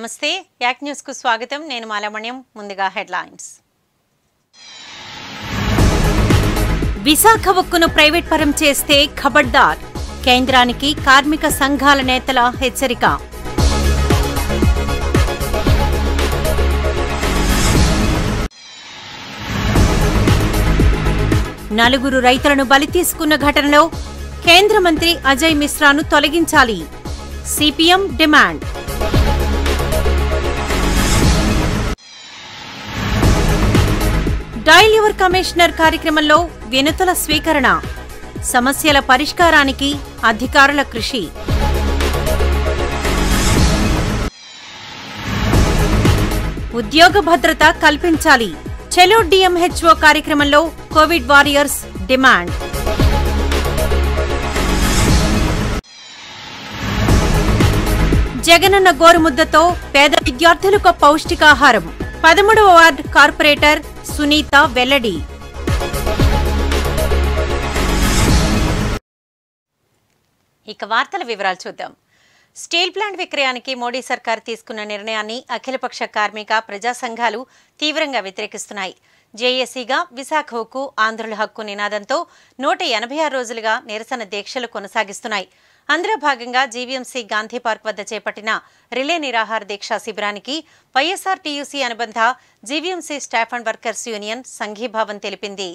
నమస్తే యాక్ న్యూస్ కు స్వాగతం నేను మాలమణ్యం ముందుగా హెడ్లైన్స్ విశాఖ ఉక్కును ప్రైవేట్ పరం చేస్తే ఖబర్దార్ కేంద్రానికి కార్మిక సంఘాల నేతల హెచ్చరిక నలుగురు రైతులను బలి తీసుకున్న ఘటనలో కేంద్ర మంత్రి అజయ్ మిశ్రాను తొలగించాలి CPM demand dial your commissioner కార్యక్రమంలో వినతుల స్వీకరణ సమస్యల పరిష్కారానికి అధికారుల కృషి ఉద్యోగ భద్రత కల్పించాలి చెలో డిఎంహెచ్ఓ కార్యక్రమంలో కోవిడ్ వారియర్స్ డిమాండ్ జగనన్న గోరుముద్దతో పేద విద్యార్థులకు పౌష్టికాహారం పదమూడవ వార్డు కార్పొరేటర్ సునీత వెల్లడి ఇక వార్తల వివరాలు చూద్దాం స్టీల్ ప్లాంట్ విక్రయానికి మోడీ సర్కార్ తీసుకున్న నిర్ణయాన్ని అఖిలపక్ష కార్మిక ప్రజా సంఘాలు తీవ్రంగా వ్యతిరేకిస్తున్నాయి జేఏసీగా విశాఖ ఉక్కు ఆంధ్రుల హక్కు నినాదంతో నూట ఎనభై ఆరు రోజులుగా నిరసన దీక్షలు కొనసాగిస్తున్నాయి అందులో భాగంగా జీవీఎంసీ గాంధీ పార్క్ వద్ద చేపట్టిన రిలే నిరాహార దీక్షా శిబిరానికి వైఎస్ఆర్ టీయూసీ అనుబంధ GVMC staff and workers union సంఘీభావం తెలిపింది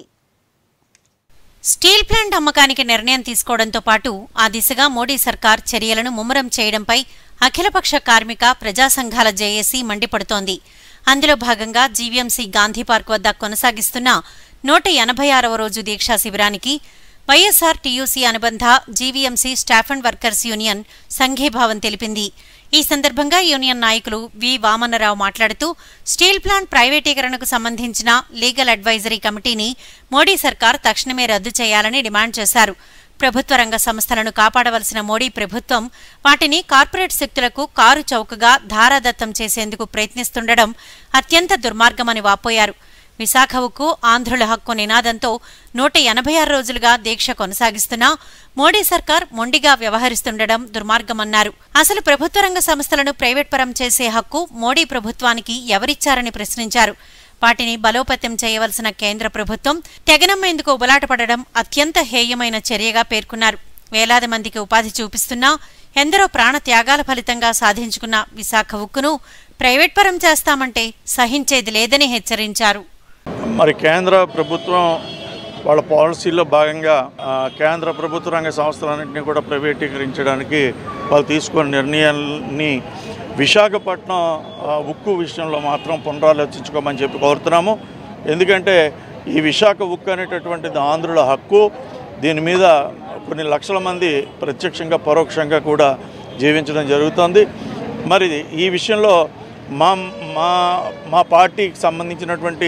స్టీల్ ప్లాంట్ అమ్మకానికి నిర్ణయం తీసుకోవడంతో పాటు ఆ దిశగా మోడీ సర్కార్ చర్యలను ముమ్మరం చేయడంపై అఖిలపక్ష కార్మిక ప్రజా సంఘాల జేఏసీ మండిపడుతోంది అందులో భాగంగా జీవీఎంసీ గాంధీ పార్క్ వద్ద కొనసాగిస్తున్న నూట ఎనభై ఆరవ రోజు దీక్షా శిబిరానికి వైఎస్ఆర్ టీయూసీ అనుబంధ GVMC staff and workers union సంఘీభావం తెలిపింది ఈ సందర్భంగా యూనియన్ నాయకులు వి వామనరావు మాట్లాడుతూ స్టీల్ ప్లాంట్ ప్రైవేటీకరణకు సంబంధించిన లీగల్ అడ్వైజరీ కమిటీని మోడీ సర్కార్ తక్షణమే రద్దు చేయాలని డిమాండ్ చేశారు ప్రభుత్వ రంగ సంస్థలను కాపాడవలసిన మోడీ ప్రభుత్వం వాటిని కార్పొరేట్ శక్తులకు కారు చౌకగా ధారాదత్తం చేసేందుకు ప్రయత్నిస్తుండడం అత్యంత దుర్మార్గమని వాపోయారు విశాఖ ఉక్కు ఆంధ్రుల హక్కు నినాదంతో నూట ఎనభై ఆరు రోజులుగా దీక్ష కొనసాగిస్తున్నా మోడీ సర్కార్ మొండిగా వ్యవహరిస్తుండడం దుర్మార్గమన్నారు అసలు ప్రభుత్వ రంగ సంస్థలను ప్రైవేట్ పరం చేసే హక్కు మోడీ ప్రభుత్వానికి ఎవరిచ్చారని ప్రశ్నించారు వాటిని బలోపేతం చేయవలసిన కేంద్ర ప్రభుత్వం తెగనమ్మేందుకు ఉబలాటపడడం అత్యంత హేయమైన చర్యగా పేర్కొన్నారు వేలాది మందికి ఉపాధి చూపిస్తున్నా ఎందరో ప్రాణ త్యాగాల ఫలితంగా సాధించుకున్న విశాఖ ఉక్కును ప్రైవేట్ పరం చేస్తామంటే సహించేది లేదని హెచ్చరించారు మరి కేంద్ర ప్రభుత్వం వాళ్ళ పాలసీలో భాగంగా ఆ, కేంద్ర ప్రభుత్వ రంగ సంస్థలన్నింటినీ కూడా ప్రైవేటీకరించడానికి వాళ్ళు తీసుకున్న నిర్ణయాన్ని విశాఖపట్నం ఆ, ఉక్కు విషయంలో మాత్రం పునరాలోచించుకోమని చెప్పి కోరుతున్నాము ఎందుకంటే ఈ విశాఖ ఉక్కు అనేటటువంటిది ఆంధ్రుల హక్కు దీని మీద కొన్ని లక్షల మంది ప్రత్యక్షంగా పరోక్షంగా కూడా జీవించడం జరుగుతుంది మరి ఈ విషయంలో మా మా మా పార్టీకి సంబంధించినటువంటి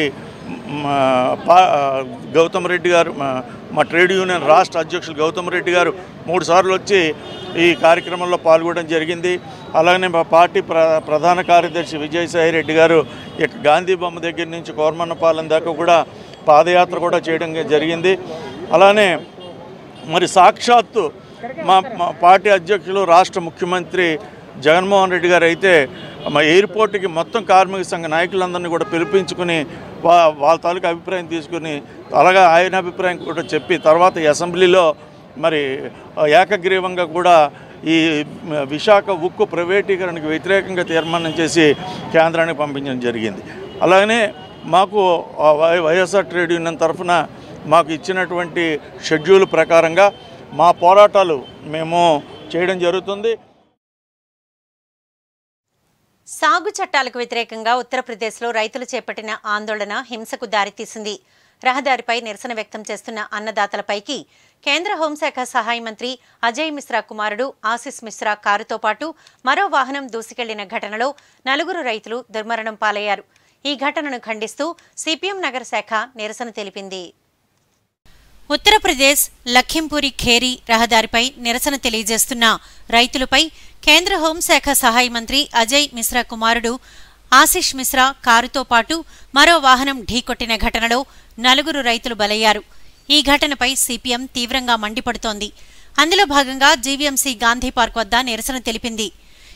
మా పా- గౌతమ్ రెడ్డి గారు మా- మా ట్రేడ్ యూనియన్ రాష్ట్ర అధ్యక్షులు గౌతమ్ రెడ్డి గారు మూడు సార్లు వచ్చి ఈ కార్యక్రమంలో పాల్గొనడం జరిగింది అలాగనే మా పార్టీ ప్ర ప్రధాన కార్యదర్శి విజయసాయి రెడ్డి గారు ఇక గాంధీ బొమ్మ దగ్గర నుంచి కోరమన్నపాలెం దాకా కూడా పాదయాత్ర కూడా చేయడం జరిగింది అలానే మరి సాక్షాత్తు మా మా పార్టీ అధ్యక్షులు రాష్ట్ర ముఖ్యమంత్రి జగన్మోహన్ రెడ్డి గారు అయితే మా ఎయిర్పోర్ట్కి మొత్తం కార్మిక సంఘ నాయకులందరినీ కూడా పిలిపించుకుని వా వాళ్ళ తాలూకు అభిప్రాయం తీసుకుని అలాగే ఆయన అభిప్రాయం కూడా చెప్పి తర్వాత ఈ అసెంబ్లీలో మరి ఏకగ్రీవంగా కూడా ఈ విశాఖ ఉక్కు ప్రైవేటీకరణకు వ్యతిరేకంగా తీర్మానం చేసి కేంద్రానికి పంపించడం జరిగింది అలాగనే మాకు ఆ వై- వైఎస్ఆర్ ట్రేడ్ యూనియన్ తరఫున మాకు ఇచ్చినటువంటి షెడ్యూల్ ప్రకారంగా మా పోరాటాలు మేము చేయడం జరుగుతుంది సాగు చట్టాలకు వ్యతిరేకంగా ఉత్తరప్రదేశ్లో రైతులు చేపట్టిన ఆందోళన హింసకు దారితీసింది రహదారిపై నిరసన వ్యక్తం చేస్తున్న అన్నదాతలపైకి కేంద్ర హోంశాఖ సహాయ మంత్రి అజయ్ మిశ్రా కుమారుడు ఆశిస్ మిశ్రా కారుతో పాటు మరో వాహనం దూసుకెళ్లిన ఘటనలో నలుగురు రైతులు దుర్మరణం పాలయ్యారు ఈ ఘటనను ఖండిస్తూ సిపిఎం నగర శాఖ నిరసన తెలిపింది ఉత్తరప్రదేశ్ లఖింపూరి ఖేరి రహదారిపై నిరసన తెలియజేస్తున్న రైతులపై కేంద్ర హోంశాఖ సహాయ మంత్రి అజయ్ మిశ్రా కుమారుడు ఆశిష్ మిశ్రా కారుతో పాటు మరో వాహనం ఢీకొట్టిన ఘటనలో నలుగురు రైతులు బలయ్యారు ఈ ఘటనపై సిపిఎం తీవ్రంగా మండిపడుతోంది అందులో భాగంగా జీవీఎంసీ గాంధీ పార్క్ వద్ద నిరసన తెలిపింది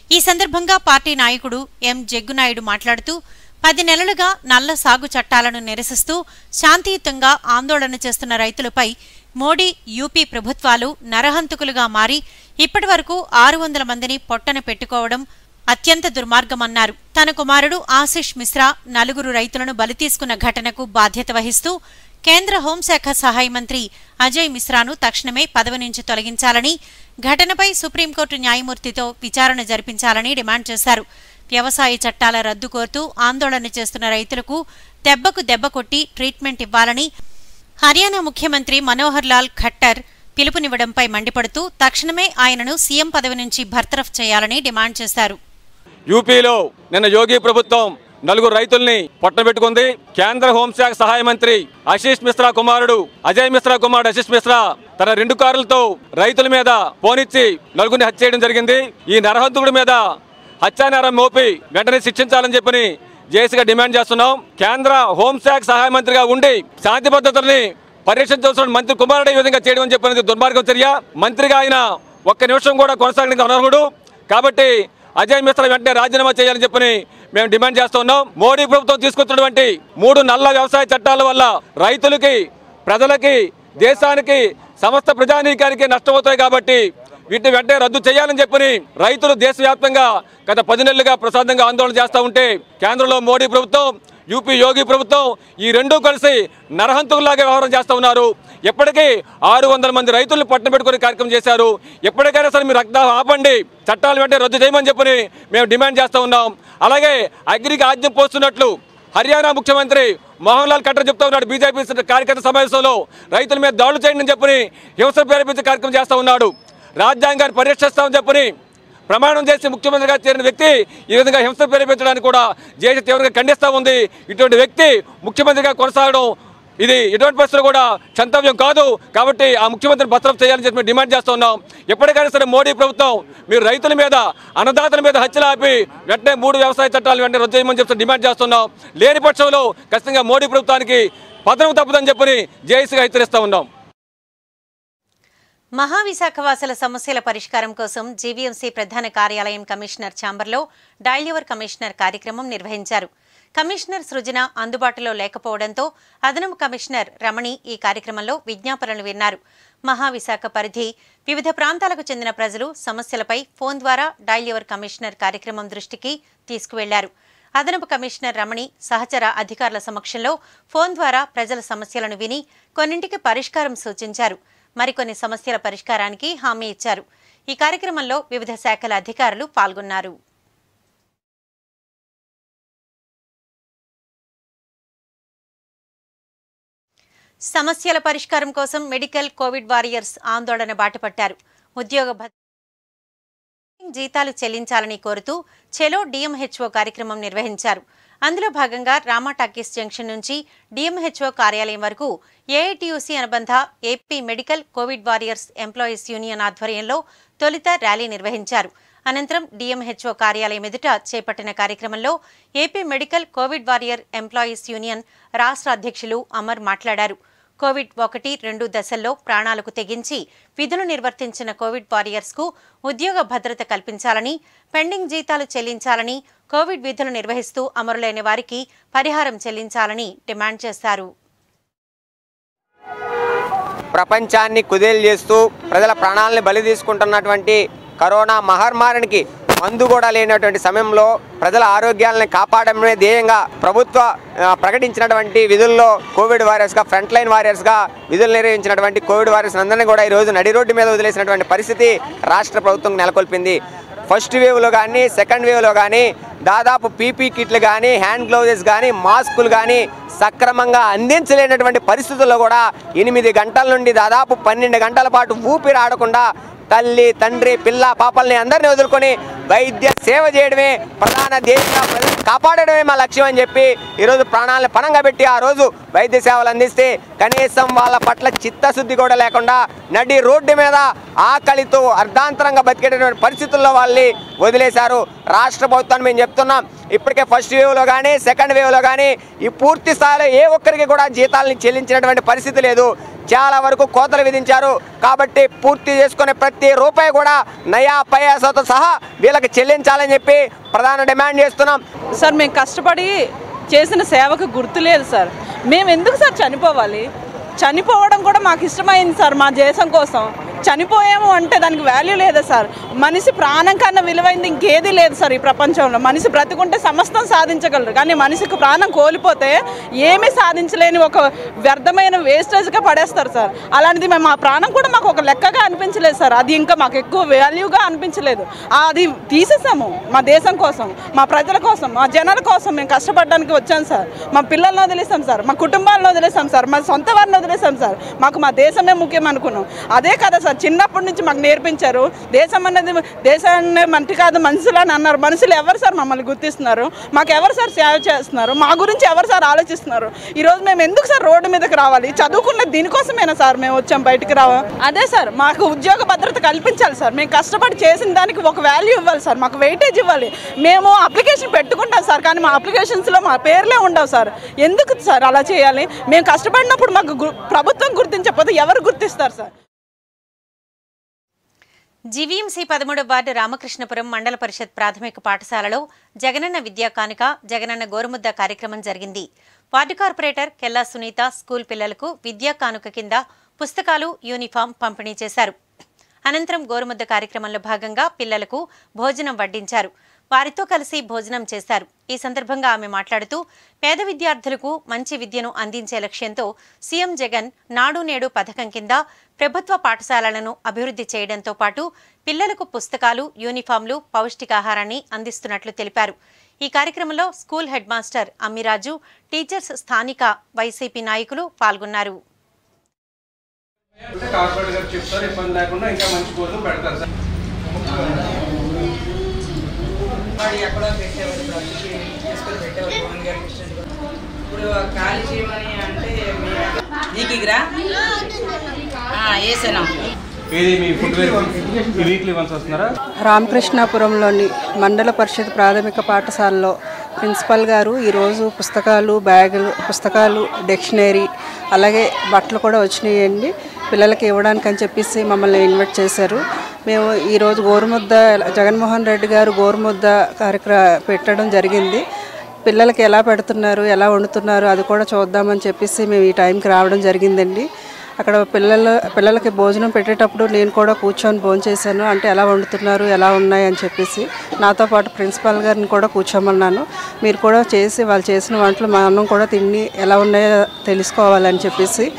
ఈ సందర్భంగా పార్టీ నాయకుడు ఎం జగ్గునాయుడు మాట్లాడుతూ పది నెలలుగా నల్ల సాగు చట్టాలను నిరసిస్తూ శాంతియుతంగా ఆందోళన చేస్తున్న రైతులపై మోడీ యూపీ ప్రభుత్వాలు నరహంతకులుగా మారి ఇప్పటివరకు ఆరు వందల మందిని పొట్టన పెట్టుకోవడం అత్యంత దుర్మార్గమన్నారు తన కుమారుడు ఆశిష్ మిశ్రా నలుగురు రైతులను బలి తీసుకున్న ఘటనకు బాధ్యత వహిస్తూ కేంద్ర హోంశాఖ సహాయ మంత్రి అజయ్ మిశ్రాను తక్షణమే పదవి నుంచి తొలగించాలని ఘటనపై సుప్రీంకోర్టు న్యాయమూర్తితో విచారణ జరిపించాలని డిమాండ్ చేశారు వ్యవసాయ చట్టాల రద్దు కోరుతూ ఆందోళన చేస్తున్న రైతులకు దెబ్బకు దెబ్బ కొట్టి ట్రీట్మెంట్ ఇవ్వాలని హర్యానా ముఖ్యమంత్రి మనోహర్ లాల్ ఖట్టర్ పిలుపునివ్వడంపై మండిపడుతూ తక్షణమే ఆయనను సీఎం పదవి నుంచి బర్తరఫ్ చేయాలని డిమాండ్ చేశారు యూపీలో నిన్న యోగి ప్రభుత్వం నలుగురు రైతుల్ని పొట్టబెట్టుకుంది కేంద్ర హోంశాఖ సహాయ మంత్రి ఆశీష్ మిశ్రా కుమారుడు అజయ్ మిశ్రా కుమారుడు ఆశీష్ మిశ్రా తన రెండు కారులతో రైతుల మీద పోనిచ్చి నలుగురిని హత్య చేయడం జరిగింది ఈ నరహంతుడి మీద హత్యానేరం మోపి వెంటనే శిక్షించాలని చెప్పని జేసీగా డిమాండ్ చేస్తున్నాం కేంద్ర హోంశాఖ సహాయ మంత్రిగా ఉండి శాంతి భద్రతల్ని పరిరక్షించవలసిన మంత్రి కుమారుడు ఈ విధంగా చేయడం అని చెప్పినది దుర్మార్గం చర్య మంత్రిగా ఆయన ఒక్క నిమిషం కూడా కొనసాగడానికి అనర్హుడు కాబట్టి అజయ్ మిశ్రా వెంటనే రాజీనామా చేయాలని చెప్పని మేము డిమాండ్ చేస్తున్నాం మోడీ ప్రభుత్వం తీసుకొచ్చినటువంటి మూడు నల్ల వ్యవసాయ చట్టాల వల్ల రైతులకి ప్రజలకి దేశానికి సమస్త ప్రజానీకానికి నష్టమవుతాయి కాబట్టి వీటిని వెంటనే రద్దు చేయాలని చెప్పని రైతులు దేశవ్యాప్తంగా గత పది నెలలుగా ప్రశాంతంగా ఆందోళన చేస్తూ ఉంటే కేంద్రంలో మోడీ ప్రభుత్వం యూపీ యోగి ప్రభుత్వం ఈ రెండూ కలిసి నరహంతుకులాగా వ్యవహారం చేస్తూ ఉన్నారు ఎప్పటికీ ఆరు వందల మంది రైతులను పట్టణ పెట్టుకునే కార్యక్రమం చేశారు ఎప్పటికైనా సరే మీరు రక్తం ఆపండి చట్టాలు వెంటనే రద్దు చేయమని చెప్పని మేము డిమాండ్ చేస్తూ ఉన్నాం అలాగే అగ్రికి ఆజ్ఞం పోస్తున్నట్లు హర్యానా ముఖ్యమంత్రి మోహన్ లాల్ ఖట్టర్ చెప్తా ఉన్నాడు బీజేపీ కార్యకర్త సమావేశంలో రైతుల మీద దాడులు చేయండి అని చెప్పని హింస ప్రేరేపించే కార్యక్రమం చేస్తూ ఉన్నాడు రాజ్యాంగాన్ని పరిరక్షిస్తామని చెప్పని ప్రమాణం చేసి ముఖ్యమంత్రిగా చేరిన వ్యక్తి ఈ విధంగా హింస ప్రేరేపించడానికి కూడా జేసీ తీవ్రంగా ఖండిస్తూ ఉంది ఇటువంటి వ్యక్తి ముఖ్యమంత్రిగా కొనసాగడం ఇది ఎటువంటి పరిస్థితులు కూడా క్షంతవ్యం కాదు కాబట్టి ఆ ముఖ్యమంత్రిని బస్రఫ్ చేయాలని చెప్పి మేము డిమాండ్ చేస్తూ ఉన్నాం ఎప్పటికైనా సరే మోడీ ప్రభుత్వం మీరు రైతుల మీద అన్నదాతల మీద హత్యలు ఆపి వెంటనే మూడు వ్యవసాయ చట్టాలు వెంటనే రద్దు చేయమని చెప్పి డిమాండ్ చేస్తున్నాం లేని పక్షంలో ఖచ్చితంగా మోడీ ప్రభుత్వానికి పదనం తప్పదని చెప్పని జేఏసీగా హెచ్చరిస్తూ ఉన్నాం మహావిశాఖవాసుల సమస్యల పరిష్కారం కోసం జీవీఎంసీ ప్రధాన కార్యాలయం కమిషనర్ ఛాంబర్లో డైల్యూవర్ కమిషనర్ కార్యక్రమం నిర్వహించారు కమిషనర్ సృజన అందుబాటులో లేకపోవడంతో అదనపు కమిషనర్ రమణి ఈ కార్యక్రమంలో విజ్ఞాపనలు విన్నారు మహావిశాఖ పరిధి వివిధ ప్రాంతాలకు చెందిన ప్రజలు సమస్యలపై ఫోన్ ద్వారా డైల్యూవర్ కమిషనర్ కార్యక్రమం దృష్టికి తీసుకువెళ్లారు అదనపు కమిషనర్ రమణి సహచర అధికారుల సమక్షంలో ఫోన్ ద్వారా ప్రజల సమస్యలను విని కొన్నింటికి పరిష్కారం సూచించారు మరికొన్ని సమస్యల పరిష్కారానికి హామీ ఇచ్చారు ఈ కార్యక్రమంలో వివిధ శాఖల అధికారులు పాల్గొన్నారు సమస్యల పరిష్కారం కోసం మెడికల్ కోవిడ్ వారియర్స్ ఆందోళన బాటపట్టారు ఉద్యోగ భద్రత జీతాలు చెల్లించాలని కోరుతూ చెలో డిఎంహెచ్ఓ కార్యక్రమం నిర్వహించారు అందులో భాగంగా రామా టాకీస్ జంక్షన్ నుంచి డిఎంహెచ్ఓ కార్యాలయం వరకు ఏఐటియుసి అనుబంధ AP medical Covid warriors employees union ఆధ్వర్యంలో తొలుత ర్యాలీ నిర్వహించారు అనంతరం డిఎంహెచ్ఓ కార్యాలయం ఎదుట చేపట్టిన కార్యక్రమంలో AP medical Covid warrior employees union రాష్ట్ర అధ్యక్షులు అమర్ మాట్లాడారు కోవిడ్ ఒకటి రెండు దశల్లో ప్రాణాలకు తెగించి విధులు నిర్వర్తించిన కోవిడ్ వారియర్స్కు ఉద్యోగ భద్రత కల్పించాలని పెండింగ్ జీతాలు చెల్లించాలని కోవిడ్ విధులు నిర్వహిస్తూ అమరులైన వారికి పరిహారం చెల్లించాలని డిమాండ్ చేశారు ప్రపంచాన్ని కుదేలు చేస్తూ ప్రజల ప్రాణాలని బలి తీసుకుంటున్నటువంటి కరోనా మహమ్మారికి మందు కూడా లేనటువంటి సమయంలో ప్రజల ఆరోగ్యాలను కాపాడమే ధ్యేయంగా ప్రభుత్వ ఆ, ప్రకటించినటువంటి విధుల్లో కోవిడ్ వారియర్స్గా ఫ్రంట్ లైన్ వారియర్స్గా విధులు నిర్వహించినటువంటి కోవిడ్ వారియర్స్ అందరినీ కూడా ఈరోజు నడి రోడ్డు మీద వదిలేసినటువంటి పరిస్థితి రాష్ట్ర ప్రభుత్వం నెలకొల్పింది ఫస్ట్ వేవ్లో కానీ సెకండ్ వేవ్లో కానీ దాదాపు పీపీ కిట్లు కానీ హ్యాండ్ గ్లౌజెస్ కానీ మాస్కులు కానీ సక్రమంగా అందించలేనటువంటి పరిస్థితుల్లో కూడా ఎనిమిది గంటల నుండి దాదాపు పన్నెండు గంటల పాటు ఊపిరి ఆడకుండా తల్లి తండ్రి పిల్ల పాపల్ని అందరినీ వదులుకొని వైద్య సేవ చేయడమే ప్రధాన ధ్యేయంగా ప్రజలను కాపాడడమే మా లక్ష్యం అని చెప్పి ఈరోజు ప్రాణాలను పణంగా పెట్టి ఆ రోజు వైద్య సేవలు అందిస్తే కనీసం వాళ్ళ పట్ల చిత్తశుద్ధి కూడా లేకుండా నడి రోడ్డు మీద ఆకలితో అర్ధాంతరంగా బతికేటటువంటి పరిస్థితుల్లో వాళ్ళని వదిలేశారు రాష్ట్ర ప్రభుత్వాన్ని మేము చెప్తున్నాం ఇప్పటికే ఫస్ట్ వేవ్లో కానీ సెకండ్ వేవ్లో కానీ ఈ పూర్తి స్థాయిలో ఏ ఒక్కరికి కూడా జీతాలని చెల్లించినటువంటి పరిస్థితి లేదు చాలా వరకు కోతలు విధించారు కాబట్టి పూర్తి చేసుకునే ప్రతి రూపాయి కూడా నయా పయాసతో సహా వీళ్ళకి చెల్లించాలని చెప్పి ప్రధాన డిమాండ్ చేస్తున్నాం సార్ మేము కష్టపడి చేసిన సేవకు గుర్తు లేదు సార్ మేము ఎందుకు సార్ చనిపోవాలి చనిపోవడం కూడా మాకు ఇష్టమైంది సార్ మా దేశం కోసం చనిపోయాము అంటే దానికి వాల్యూ లేదా సార్ మనిషి ప్రాణం కన్నా విలువైంది ఇంకేది లేదు సార్ ఈ ప్రపంచంలో మనిషి బ్రతికుంటే సమస్తం సాధించగలరు కానీ మనిషికి ప్రాణం కోల్పోతే ఏమీ సాధించలేని ఒక వ్యర్థమైన వేస్టేజ్గా పడేస్తారు సార్ అలాంటిది మేము మా ప్రాణం కూడా మాకు ఒక లెక్కగా అనిపించలేదు సార్ అది ఇంకా మాకు ఎక్కువ వాల్యూగా అనిపించలేదు అది తీసేసాము మా దేశం కోసం మా ప్రజల కోసం మా జనాల కోసం మేము కష్టపడడానికి వచ్చాం సార్ మా పిల్లల్ని వదిలేసాం సార్ మా కుటుంబాలను వదిలేసాం సార్ మా సొంత వారిని వదిలేసాం సార్ మాకు మా దేశమే ముఖ్యం అనుకున్నాం అదే కదా సార్ చిన్నప్పటి నుంచి మాకు నేర్పించారు దేశం అనేది దేశాన్ని మంటి కాదు మనుషులు అని అన్నారు మనుషులు ఎవరు సార్ మమ్మల్ని గుర్తిస్తున్నారు మాకు ఎవరు సార్ సేవ చేస్తున్నారు మా గురించి ఎవరు సార్ ఆలోచిస్తున్నారు ఈరోజు మేము ఎందుకు సార్ రోడ్డు మీదకి రావాలి చదువుకున్న దీనికోసమేనా సార్ మేము వచ్చాం బయటికి రావా అదే సార్ మాకు ఉద్యోగ భద్రత కల్పించాలి సార్ మేము కష్టపడి చేసిన దానికి ఒక వాల్యూ ఇవ్వాలి సార్ మాకు వెయిటేజ్ ఇవ్వాలి మేము అప్లికేషన్ పెట్టుకుంటాం సార్ కానీ మా అప్లికేషన్స్లో మా పేర్లే ఉండవు సార్ ఎందుకు సార్ అలా చేయాలి మేము కష్టపడినప్పుడు మాకు గు- ప్రభుత్వం గుర్తించకపోతే ఎవరు గుర్తిస్తారు సార్ జీవీఎంసీ పదమూడు వార్డు రామకృష్ణపురం మండల పరిషత్ ప్రాథమిక పాఠశాలలో జగనన్న విద్యా కానుక జగనన్న గోరుముద్ద కార్యక్రమం జరిగింది ward corporator Kella Sunitha school పిల్లలకు విద్యా కానుక కింద పుస్తకాలు యూనిఫామ్ పంపిణీ చేశారు అనంతరం గోరుముద్ద కార్యక్రమంలో భాగంగా పిల్లలకు భోజనం వడ్డించారు వారితో కలిసి భోజనం చేశారు ఈ సందర్భంగా ఆమె మాట్లాడుతూ పేద విద్యార్థులకు మంచి విద్యను అందించే లక్ష్యంతో సీఎం జగన్ నాడు నేడు పథకం కింద ప్రభుత్వ పాఠశాలలను అభివృద్ధి చేయడంతో పాటు పిల్లలకు పుస్తకాలు యూనిఫామ్లు పౌష్టికాహారాన్ని అందిస్తున్నట్లు తెలిపారు ఈ కార్యక్రమంలో school head master Ammiraju teachers స్థానిక వైసీపీ నాయకులు పాల్గొన్నారు అంటే కార్పొరేట్ గారు చెప్తారు ఇబ్బంది లేకుండా ఇంకా మంచి భోజనం పెడతారు సార్ వాడు ఎక్కడో పెట్టేవాడు ఇప్పుడు అతికి తీసుకొని పెట్టేవాడు పవన్ గారికి ఇచ్చినట్టుగా. ఇప్పుడు ఖాళీ చేయమని అంటే నీకురా వేసాను ఏది మీ ఫుడ్ వీక్లీ వన్స్ వస్తున్నారా రామకృష్ణాపురంలోని మండల పరిషత్ ప్రాథమిక పాఠశాలలో ప్రిన్సిపల్ గారు ఈరోజు పుస్తకాలు బ్యాగులు పుస్తకాలు డిక్షనరీ అలాగే బట్టలు కూడా వచ్చినాయండి పిల్లలకి ఇవ్వడానికి అని చెప్పేసి మమ్మల్ని ఇన్వైట్ చేశారు మేము ఈరోజు గోరుముద్ద జగన్మోహన్ రెడ్డి గారు గోరుముద్ద కార్యక్రమ పెట్టడం జరిగింది పిల్లలకి ఎలా పెడుతున్నారు ఎలా వండుతున్నారు అది కూడా చూద్దామని చెప్పేసి మేము ఈ టైంకి రావడం జరిగిందండి అక్కడ పిల్లల పిల్లలకి భోజనం పెట్టేటప్పుడు నేను కూడా కూర్చొని భోజనం చేశాను అంటే ఎలా వండుతున్నారు ఎలా ఉన్నాయి అని చెప్పేసి నాతో పాటు ప్రిన్సిపాల్ గారిని కూడా కూర్చోమన్నాను మీరు కూడా చేసి వాళ్ళు చేసిన వంటలు మా అన్నం కూడా తిని ఎలా ఉన్నాయో తెలుసుకోవాలని చెప్పేసి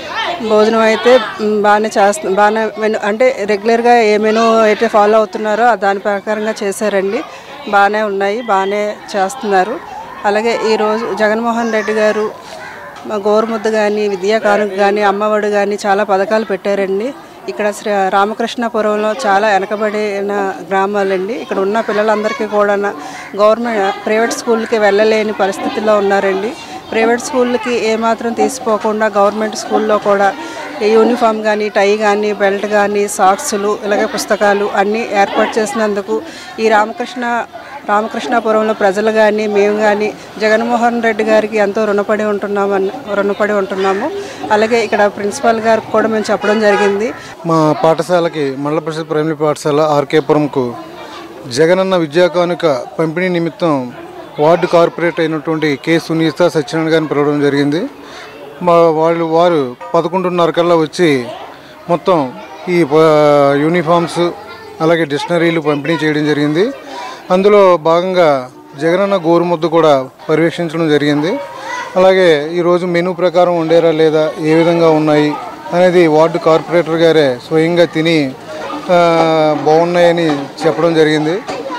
భోజనం అయితే మ్, బాగానే చేస్తు బాగానే మెను అంటే రెగ్యులర్గా ఏ మెనూ అయితే ఫాలో అవుతున్నారో ఆ దాని ప్రకారంగా చేశారండి బాగానే ఉన్నాయి బాగానే చేస్తున్నారు అలాగే ఈరోజు జగన్మోహన్ రెడ్డి గారు మా గోరుముద్ద కానీ విద్యా కానుక కానీ అమ్మఒడి కానీ చాలా పథకాలు పెట్టారండి ఇక్కడ శ్రీ రామకృష్ణపురంలో చాలా వెనకబడిన గ్రామాలండి ఇక్కడ ఉన్న పిల్లలందరికీ కూడా గవర్నమెంట్ ప్రైవేట్ స్కూల్కి వెళ్ళలేని పరిస్థితిలో ఉన్నారండి ప్రైవేట్ స్కూళ్ళకి ఏమాత్రం తీసిపోకుండా గవర్నమెంట్ స్కూల్లో కూడా ఈ యూనిఫామ్ కానీ టై కానీ బెల్ట్ కానీ సాక్సులు ఇలాగే పుస్తకాలు అన్నీ ఏర్పాటు చేసినందుకు ఈ రామకృష్ణ రామకృష్ణాపురంలో ప్రజలు కానీ మేము కానీ జగన్మోహన్ రెడ్డి గారికి ఎంతో రుణపడి ఉంటున్నామని రుణపడి ఉంటున్నాము అలాగే ఇక్కడ ప్రిన్సిపాల్ గారికి కూడా మేము చెప్పడం జరిగింది మా పాఠశాలకి మండల పరిషత్ ప్రైమరీ పాఠశాల ఆర్కేపురంకు జగనన్న విద్యా కానుక పంపిణీ నిమిత్తం వార్డు కార్పొరేట్ అయినటువంటి కె సునీత సత్యనారాయణ గారిని పిలవడం జరిగింది మా వాళ్ళు వారు పదకొండున్నర కల్లా వచ్చి మొత్తం ఈ ప- యూనిఫామ్స్ అలాగే డిక్షనరీలు పంపిణీ చేయడం జరిగింది అందులో భాగంగా జగనన్న గోరుముద్ద కూడా పర్యవేక్షించడం జరిగింది అలాగే ఈరోజు మెనూ ప్రకారం వండారా లేదా ఏ విధంగా ఉన్నాయి అనేది వార్డు కార్పొరేటర్ గారే స్వయంగా తిని ఆ, బాగున్నాయని చెప్పడం జరిగింది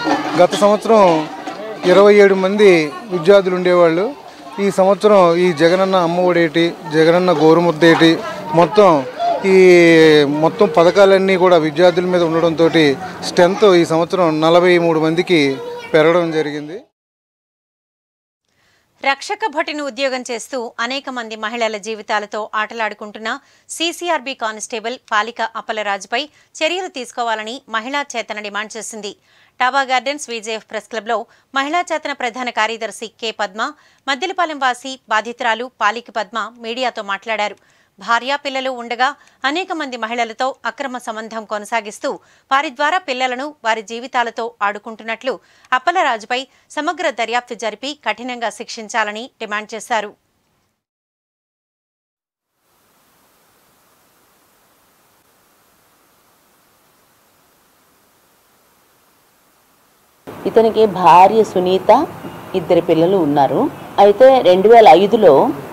గత సంవత్సరం ఇరవై ఏడు మంది విద్యార్థులు ఉండేవాళ్ళు ఈ సంవత్సరం ఈ జగనన్న అమ్మఒడేటి జగనన్న గోరుముద్దేటి మొత్తం ఈ మొత్తం పథకాలన్నీ కూడా విద్యార్థుల మీద ఉండడంతో స్ట్రెంత్ ఈ సంవత్సరం నలభై మూడు మందికి పెరగడం జరిగింది రక్షక భటుని ఉద్యోగం చేస్తూ అనేక మంది మహిళల జీవితాలతో ఆటలాడుకుంటున్న సీసీఆర్బీ కానిస్టేబుల్ పాలిక అప్పలరాజుపై చర్యలు తీసుకోవాలని మహిళా చేతన డిమాండ్ చేసింది టాబా గార్డెన్స్ విజేఎఫ్ ప్రెస్ క్లబ్లో మహిళా చేతన ప్రధాన కార్యదర్శి కె పద్మ మద్దిలపాలెం వాసి బాధితురాలు పాలిక పద్మ మీడియాతో మాట్లాడారు భార్య పిల్లలు ఉండగా అనేక మంది మహిళలతో అక్రమ సంబంధం కొనసాగిస్తూ వారి ద్వారా పిల్లలను వారి జీవితాలతో ఆడుకుంటున్నట్లు అప్పలరాజుపై సమగ్ర దర్యాప్తు జరిపి కఠినంగా శిక్షించాలని డిమాండ్ చేశారు ఇతనికి భార్య సునీత ఇద్దరు పిల్లలు ఉన్నారు అయితే రెండు వేల ఐదులో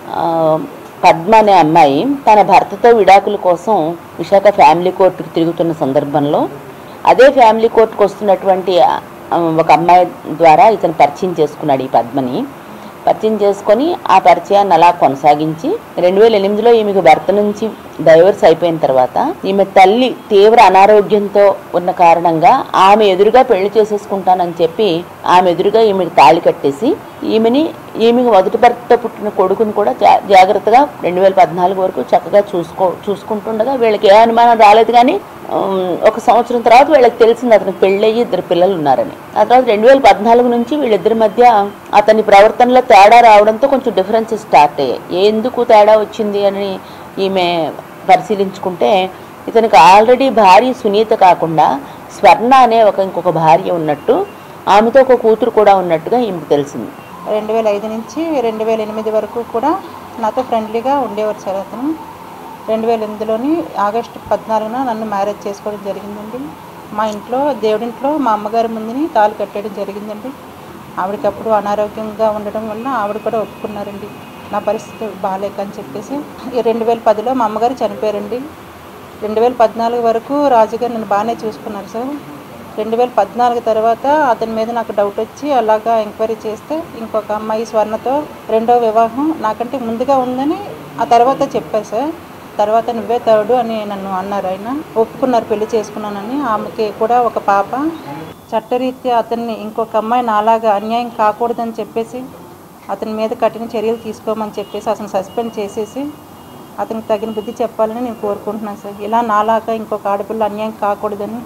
పద్మ అనే అమ్మాయి తన భర్తతో విడాకుల కోసం విశాఖ ఫ్యామిలీ కోర్టుకు తిరుగుతున్న సందర్భంలో అదే ఫ్యామిలీ కోర్టుకు వస్తున్నటువంటి ఆ, ఒక అమ్మాయి ద్వారా ఇతను పరిచయం చేసుకున్నాడు ఈ పద్మని పరిచయం చేసుకొని ఆ పరిచయాన్ని అలా కొనసాగించి రెండు వేల ఎనిమిదిలో ఈమెకు భర్త నుంచి డైవర్స్ అయిపోయిన తర్వాత ఈమె తల్లి తీవ్ర అనారోగ్యంతో ఉన్న కారణంగా ఆమె ఎదురుగా పెళ్లి చేసేసుకుంటానని చెప్పి ఆమె ఎదురుగా ఈమెకు తాళి కట్టేసి ఈమెని ఈమెకు మొదటి భర్త పుట్టిన కొడుకుని కూడా జా- జాగ్రత్తగా రెండు వేల పద్నాలుగు వరకు చక్కగా చూసుకో చూసుకుంటుండగా వీళ్ళకి ఏ అనుమానం రాలేదు కానీ ఉమ్, ఒక సంవత్సరం తర్వాత వీళ్ళకి తెలిసింది అతనికి పెళ్ళయ్యి ఇద్దరు పిల్లలు ఉన్నారని ఆ తర్వాత రెండు వేల పద్నాలుగు నుంచి వీళ్ళిద్దరి మధ్య అతని ప్రవర్తనలో తేడా రావడంతో కొంచెం డిఫరెన్సెస్ స్టార్ట్ అయ్యాయి ఎందుకు తేడా వచ్చింది అని ఈమె పరిశీలించుకుంటే ఇతనికి ఆల్రెడీ భార్య సునీత కాకుండా స్వర్ణ అనే ఒక ఇంకొక భార్య ఉన్నట్టు ఆమెతో ఒక కూతురు కూడా ఉన్నట్టుగా ఈమెకు తెలిసింది రెండు వేల ఐదు నుంచి రెండు వేల ఎనిమిది వరకు కూడా నాతో ఫ్రెండ్లీగా ఉండేవారు సార్ అతను రెండు వేల ఎనిమిదిలోని ఆగస్టు పద్నాలుగున నన్ను మ్యారేజ్ చేసుకోవడం జరిగిందండి మా ఇంట్లో దేవుడింట్లో మా అమ్మగారి ముందుని తాళి కట్టడం జరిగిందండి ఆవిడకి అప్పుడు అనారోగ్యంగా ఉండడం వల్ల ఆవిడ కూడా ఒప్పుకున్నారండి నా పరిస్థితి బాగాలేక అని చెప్పేసి ఈ రెండు వేల పదిలో మా అమ్మగారు చనిపోయారండి రెండు వేల పద్నాలుగు వరకు రాజుగారు నన్ను బాగానే చూసుకున్నారు సార్ రెండు వేల పద్నాలుగు తర్వాత అతని మీద నాకు డౌట్ వచ్చి అలాగా ఎంక్వైరీ చేస్తే ఇంకొక అమ్మాయి స్వర్ణతో రెండో వివాహం నాకంటే ముందుగా ఉందని ఆ తర్వాత చెప్పారు సార్ తర్వాత నువ్వే తాడు అని నన్ను అన్నారు ఆయన ఒప్పుకున్నారు పెళ్లి చేసుకున్నానని ఆమెకి కూడా ఒక పాప చట్టరీత్యా అతన్ని ఇంకొక అమ్మాయి నాలాగా అన్యాయం కాకూడదని చెప్పేసి అతని మీద కఠిన చర్యలు తీసుకోమని చెప్పేసి అతను సస్పెండ్ చేసేసి అతనికి తగిన బుద్ధి చెప్పాలని నేను కోరుకుంటున్నాను సార్ ఇలా నాలాగా ఇంకొక ఆడపిల్ల అన్యాయం కాకూడదని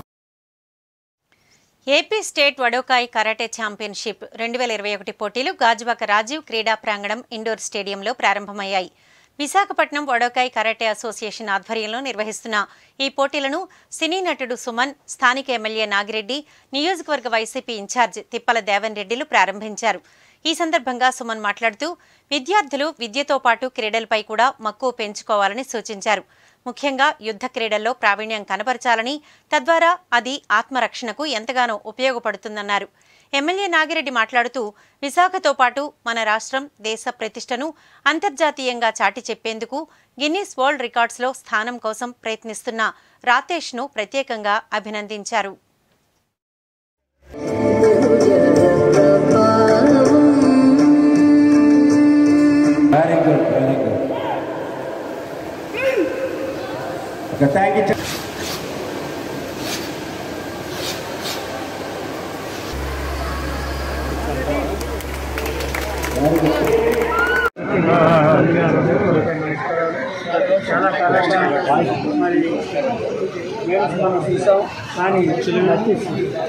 AP state Wadokai karate championship రెండు వేల ఇరవై ఒకటి పోటీలు గాజువాక రాజీవ్ క్రీడా ప్రాంగణం ఇండోర్ స్టేడియంలో ప్రారంభమయ్యాయి విశాఖపట్నం వడోకాయ్ కరాటే అసోసియేషన్ ఆధ్వర్యంలో నిర్వహిస్తున్న ఈ పోటీలను సినీ నటుడు సుమన్ స్థానిక ఎమ్మెల్యే నాగిరెడ్డి నియోజకవర్గ వైసీపీ ఇన్ఛార్జ్ తిప్పల దేవన్ రెడ్డిలు ప్రారంభించారు ఈ సందర్భంగా సుమన్ మాట్లాడుతూ విద్యార్థులు విద్యతో పాటు క్రీడలపై కూడా మక్కువ పెంచుకోవాలని సూచించారు ముఖ్యంగా యుద్ధ క్రీడల్లో ప్రావీణ్యం కనపరచాలని తద్వారా అది ఆత్మరక్షణకు ఎంతగానో ఉపయోగపడుతుందన్నారు ఎమ్మెల్యే నాగిరెడ్డి మాట్లాడుతూ విశాఖతో పాటు మన రాష్ట్రం దేశ ప్రతిష్టను అంతర్జాతీయంగా చాటి చెప్పేందుకు గిన్నీస్ వరల్డ్ రికార్డ్స్లో స్థానం కోసం ప్రయత్నిస్తున్న రాతేష్ను ప్రత్యేకంగా అభినందించారు very good very good okay thank you చాలా కాలంగా మరి గేమ్స్ మనం చూసాం కానీ నతీష్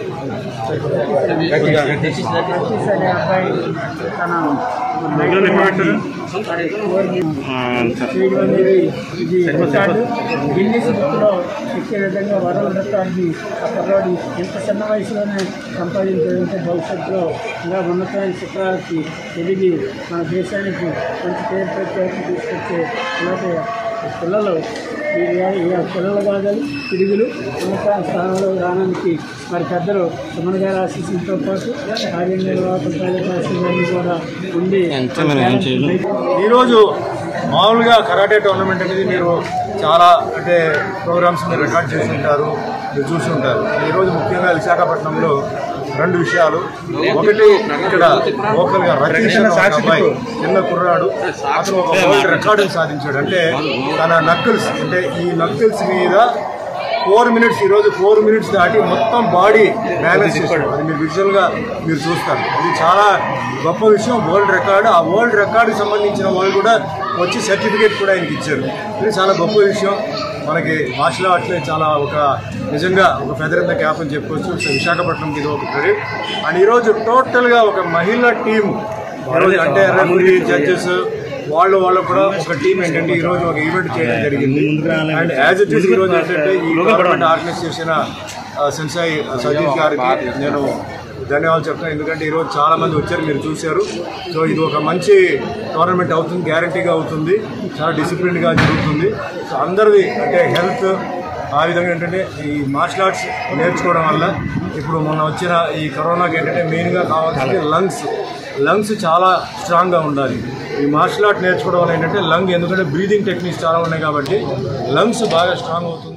నతీష్ అనే అబ్బాయి తన నైపుణ్యాన్ని మరి కోరి చేయడం అనేది ఇది రికార్డు గిన్నీస్ బుక్లో ఎక్కే విధంగా వరల్డ్ రికార్డుని ఆ కుర్రాడు ఇంత చిన్న వయసులోనే సంపాదించాలంటే భవిష్యత్తులో ఇంకా ఉన్నతమైన శిఖరాలకి ఎదిగి మన దేశానికి మంచి పేరు ప్రత్యేకత తీసుకొచ్చే ఇలాంటి పిల్లలు ఈ ఈ పిల్లలు కాదు పిడుగులు ఉన్నత స్థానంలో రావడానికి మరి పెద్దలు సుమన్ గారి ఆశీస్సులతో పాటు కార్యనిర్వాహక కార్యదర్శులన్నీ కూడా ఉండి ఈరోజు మామూలుగా కరాటే టోర్నమెంట్ అనేది మీరు చాలా అంటే ప్రోగ్రామ్స్ మీరు రికార్డ్ చేసి ఉంటారు మీరు చూసి ఉంటారు ఈరోజు ముఖ్యంగా విశాఖపట్నంలో రెండు విషయాలు ఒకటి ఇక్కడ లోకల్ గా రతీష్ అనే ఒక అబ్బాయి చిన్న కుర్రాడు అతను ఒక వరల్డ్ రికార్డు సాధించాడు అంటే తన నక్కుల్స్ అంటే ఈ నక్కుల్స్ మీద ఫోర్ మినిట్స్ ఈరోజు ఫోర్ మినిట్స్ దాటి మొత్తం బాడీ బ్యాలెన్స్ చేశాడు అది మీరు విజువల్గా మీరు చూస్తారు ఇది చాలా గొప్ప విషయం వరల్డ్ రికార్డ్ ఆ వరల్డ్ రికార్డుకి సంబంధించిన వాళ్ళు కూడా వచ్చి సర్టిఫికేట్ కూడా ఆయనకి ఇచ్చారు ఇది చాలా గొప్ప విషయం మనకి మార్షల్ ఆర్ట్స్లో చాలా ఒక నిజంగా ఒక ఫెదర్ ఇన్ ద క్యాప్ అని చెప్పుకోవచ్చు సో విశాఖపట్నంకి ఇది ఒక క్రెడిట్ అండ్ ఈరోజు టోటల్గా ఒక మహిళా టీము ఈరోజు అంటే రెఫరీ జడ్జెస్ వాళ్ళు వాళ్ళు కూడా ఒక టీం ఏంటంటే ఈ రోజు ఒక ఈవెంట్ చేయడం జరిగింది అండ్ యాజ్ ఇట్ ఈస్ ఈ రోజు ఏంటంటే ఈ గవర్నమెంట్ ఆర్గనైజ్ చేసిన ఆ, సెన్సాయి సతీష్ గారికి నేను ధన్యవాదాలు చెప్తాను ఎందుకంటే ఈరోజు చాలా మంది వచ్చారు మీరు చూశారు సో ఇది ఒక మంచి టోర్నమెంట్ అవుతుంది గ్యారంటీగా అవుతుంది చాలా డిసిప్లిన్గా జరుగుతుంది సో అందరిది అంటే హెల్త్ ఆ విధంగా ఏంటంటే ఈ మార్షల్ ఆర్ట్స్ నేర్చుకోవడం వల్ల ఇప్పుడు మొన్న వచ్చిన ఈ కరోనాకి ఏంటంటే మెయిన్గా కావాల్సింది లంగ్స్ లంగ్స్ చాలా స్ట్రాంగ్గా ఉండాలి ఈ మార్షల్ ఆర్ట్ నేర్చుకోవడం వల్ల ఏంటంటే లంగ్ ఎందుకంటే బ్రీదింగ్ టెక్నిక్స్ చాలా ఉన్నాయి కాబట్టి లంగ్స్ బాగా స్ట్రాంగ్ అవుతుంది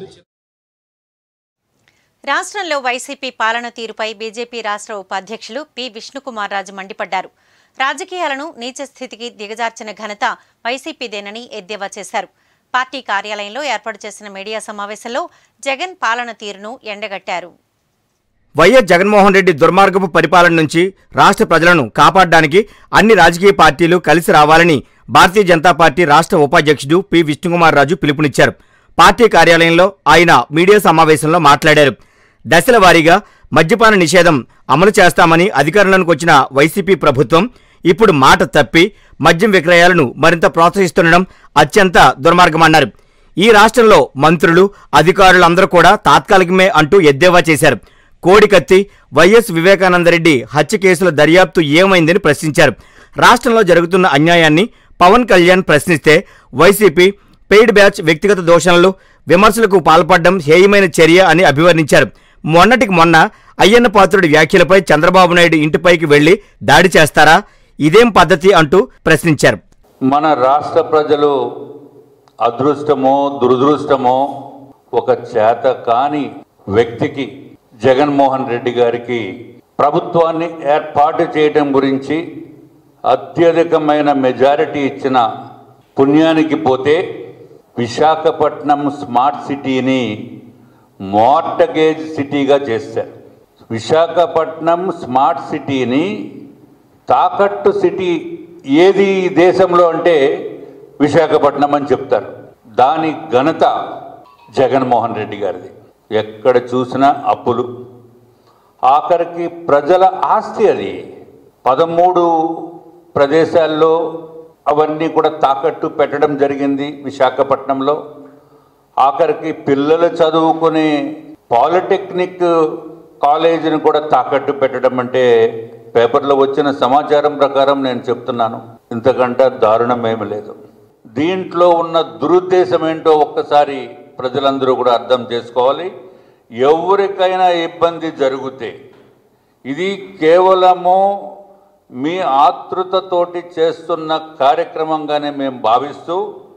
రాష్ట్రంలో వైసీపీ పాలన తీరుపై బీజేపీ రాష్ట్ర ఉపాధ్యక్షులు పి విష్ణుకుమార్ రాజు మండిపడ్డారు రాజకీయాలను నీచ స్థితికి దిగజార్చిన ఘనత వైసీపీదేనని ఎద్దేవా చేశారు పార్టీ కార్యాలయంలో ఏర్పాటు చేసిన మీడియా సమావేశంలో జగన్ పాలన తీరును ఎండగట్టారు వైఎస్ జగన్మోహన్ రెడ్డి దుర్మార్గపు పరిపాలన నుంచి రాష్ట్ర ప్రజలను కాపాడడానికి అన్ని రాజకీయ పార్టీలు కలిసి రావాలని భారతీయ జనతా పార్టీ రాష్ట్ర ఉపాధ్యక్షుడు పి విష్ణుకుమార్ రాజు పిలుపునిచ్చారు పార్టీ కార్యాలయంలో ఆయన మీడియా సమావేశంలో మాట్లాడారు దశల వారీగా మద్యపాన నిషేధం అమలు చేస్తామని అధికారంలోకి వచ్చిన వైసీపీ ప్రభుత్వం ఇప్పుడు మాట తప్పి మద్యం విక్రయాలను మరింత ప్రోత్సహిస్తుండడం అత్యంత దుర్మార్గమన్నారు ఈ రాష్ట్రంలో మంత్రులు అధికారులందరూ కూడా తాత్కాలికమే అంటూ ఎద్దేవా చేశారు కోడికత్తి వైఎస్ వివేకానందరెడ్డి హత్య కేసుల దర్యాప్తు ఏమైందని ప్రశ్నించారు రాష్ట్రంలో జరుగుతున్న అన్యాయాన్ని పవన్ కళ్యాణ్ ప్రశ్నిస్తే వైసీపీ పెయిడ్ బ్యాచ్ వ్యక్తిగత దోషణలు విమర్శలకు పాల్పడడం హేయమైన చర్య అని అభివర్ణించారు మొన్నటికి మొన్న అయ్యన్న పాత్రుడి వ్యాఖ్యలపై చంద్రబాబు నాయుడు ఇంటిపైకి వెళ్లి దాడి చేస్తారా ఇదేం పద్ధతి అంటూ ప్రశ్నించారు మన రాష్ట్ర ప్రజలు అదృష్టమో దురదృష్టమో ఒక చేత కాని వ్యక్తికి జగన్మోహన్ రెడ్డి గారికి ప్రభుత్వాన్ని ఏర్పాటు చేయడం గురించి అత్యధికమైన మెజారిటీ ఇచ్చిన పుణ్యానికి పోతే విశాఖపట్నం స్మార్ట్ సిటీని మార్టగేజ్ సిటీగా చేశారు విశాఖపట్నం స్మార్ట్ సిటీని తాకట్టు సిటీ ఏది ఈ దేశంలో అంటే విశాఖపట్నం అని చెప్తారు దాని ఘనత జగన్మోహన్ రెడ్డి గారిది ఎక్కడ చూసినా అప్పులు ఆఖరికి ప్రజల ఆస్తి అది పదమూడు ప్రదేశాల్లో అవన్నీ కూడా తాకట్టు పెట్టడం జరిగింది విశాఖపట్నంలో ఆఖరికి పిల్లలు చదువుకునే పాలిటెక్నిక్ కాలేజీని కూడా తాకట్టు పెట్టడం అంటే పేపర్లో వచ్చిన సమాచారం ప్రకారం నేను చెప్తున్నాను ఇంతకంటే దారుణం ఏమి లేదు దీంట్లో ఉన్న దురుద్దేశం ఏంటో ఒక్కసారి ప్రజలందరూ కూడా అర్థం చేసుకోవాలి ఎవరికైనా ఇబ్బంది జరిగితే ఇది కేవలము మీ ఆతృతతోటి చేస్తున్న కార్యక్రమంగానే మేము భావిస్తూ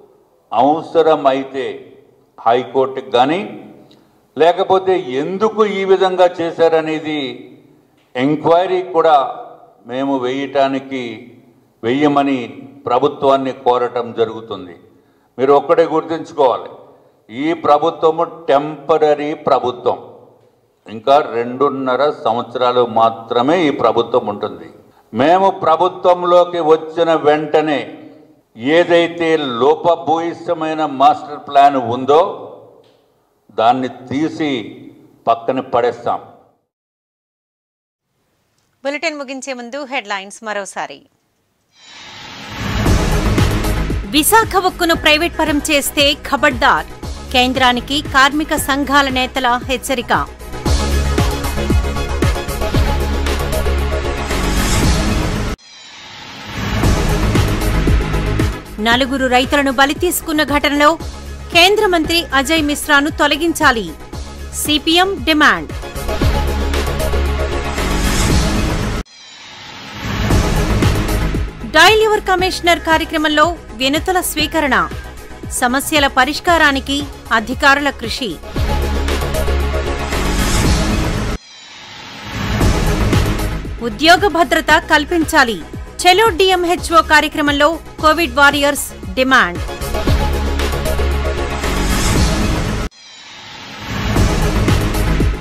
అవసరమైతే హైకోర్టుకి కానీ లేకపోతే ఎందుకు ఈ విధంగా చేశారనేది ఎంక్వైరీ కూడా మేము వేయటానికి వెయ్యమని ప్రభుత్వాన్ని కోరటం జరుగుతుంది మీరు ఒక్కటే గుర్తుంచుకోవాలి ఈ ప్రభుత్వము టెంపరీ ప్రభుత్వం ఇంకా రెండున్నర సంవత్సరాలు మాత్రమే ఈ ప్రభుత్వం ఉంటుంది మేము ప్రభుత్వంలోకి వచ్చిన వెంటనే ఏదైతే లోపభూయిష్టమైన మాస్టర్ ప్లాన్ ఉందో దాన్ని తీసి పక్కన పడేస్తాం బులెటిన్ ముగించే ముందు హెడ్లైన్స్ మరోసారి విశాఖ ఉక్కును ప్రైవేట్ పరం చేస్తే ఖబర్దార్ కేంద్రానికి కార్మిక సంఘాల నేతల హెచ్చరిక నలుగురు రైతులను బలి తీసుకున్న ఘటనలో కేంద్ర మంత్రి అజయ్ మిశ్రాను తొలగించాలి CPM demand dial your commissioner కార్యక్రమంలో వినతుల స్వీకరణ సమస్యల పరిష్కారానికి అధికారుల కృషి ఉద్యోగ భద్రత కల్పించాలి చెలో డిఎంహెచ్ఓ కార్యక్రమంలో కోవిడ్ వారియర్స్ డిమాండ్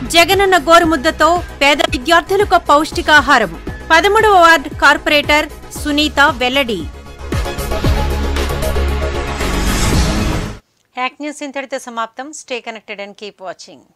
జగనన్న గోరుముద్దతో పేద విద్యార్థులకు పౌష్టికాహారం పదమూడవ వార్డు కార్పొరేటర్ సునీత వెల్లడి హ్యాక్ న్యూస్ ఇంతటితో సమాప్తం stay connected and keep watching